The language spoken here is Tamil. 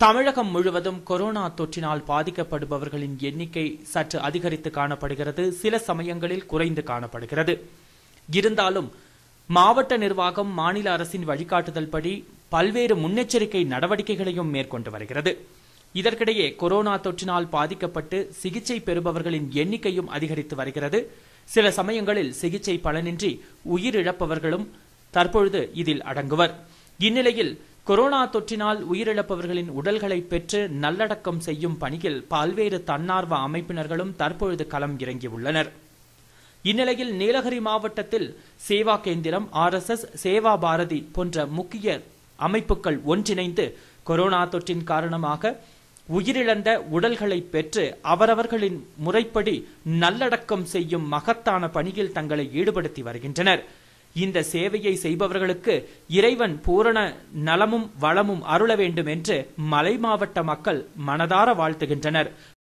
தமிழகம் முழுவதும் கொரோனா தொற்றினால் பாதிக்கப்படுபவர்களின் எண்ணிக்கை சற்று அதிகரித்து காணப்படுகிறது சில சமயங்களில் குறைந்து காணப்படுகிறது இருந்தாலும் மாவட்ட நிர்வாகம் மாநில அரசின் வழிகாட்டுதல்படி பல்வேறு முன்னெச்சரிக்கை நடவடிக்கைகளையும் மேற்கொண்டு வருகிறது இதற்கிடையே கொரோனா தொற்றினால் பாதிக்கப்பட்டு சிகிச்சை பெறுபவர்களின் எண்ணிக்கையும் அதிகரித்து வருகிறது சில சமயங்களில் சிகிச்சை பலனின்றி உயிரிழப்பவர்களும் தற்பொழுது இதில் அடங்குவர் இந்நிலையில் கொரோனா தொற்றினால் உயிரிழப்பவர்களின் உடல்களை பெற்று நல்லடக்கம் செய்யும் பணியில் பல்வேறு தன்னார்வ அமைப்பினர்களும் தற்பொழுது களம் இறங்கியுள்ளனர் இந்நிலையில் நீலகிரி மாவட்டத்தில் சேவா கேந்திரம் ஆர்எஸ்எஸ் சேவா பாரதி போன்ற முக்கிய அமைப்புகள் ஒன்றிணைந்து கொரோனா தொற்றின் காரணமாக உயிரிழந்த உடல்களை பெற்று அவரவர்களின் முறைப்படி நல்லடக்கம் செய்யும் மகத்தான பணியில் தங்களை ஈடுபடுத்தி வருகின்றனர் இந்த சேவையை செய்பவர்களுக்கு இறைவன் பூரண நலமும் வளமும் அருள வேண்டும் என்று மலை மாவட்ட மக்கள் மனதார வாழ்த்துகின்றனர்